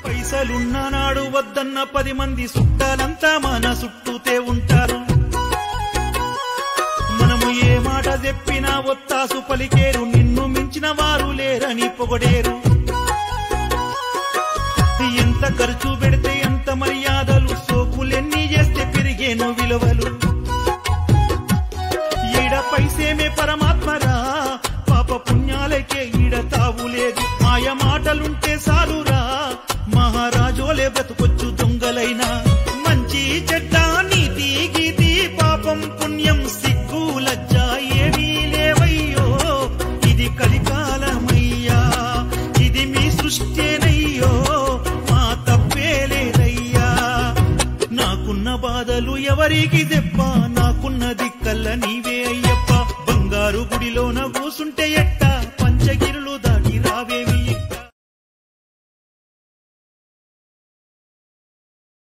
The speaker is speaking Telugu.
పైసలున్న నాడు వద్దన్న పది మంది చుట్టాలంతా మన చుట్టూతే ఉంటారు మనము ఏ మాట చెప్పినా ఒత్తాసు పలికేరు నిన్ను మించిన వారు లేరని పొగడేరు ఎంత ఖర్చు పెడితే ఎంత మర్యాదలు సోకులెన్ని చేస్తే పెరిగేను విలువలు ఈడ పైసేమే పరమాత్మరా పాప పుణ్యాలకే ఈడ తావులేదు మాయ మాటలుంటే సారురా మహారాజోలే బ్రతుకొచ్చు దొంగలైనా మంచి చెడ్డ నీతి గీతి పాపం పుణ్యం సిగ్గు లజ్జ ఏమీ లేవయ్యో ఇది కలికాలమయ్యా ఇది మీ సృష్టినయ్యో మా తప్పే లేదయ్యా నాకున్న బాధలు ఎవరికి చెప్ప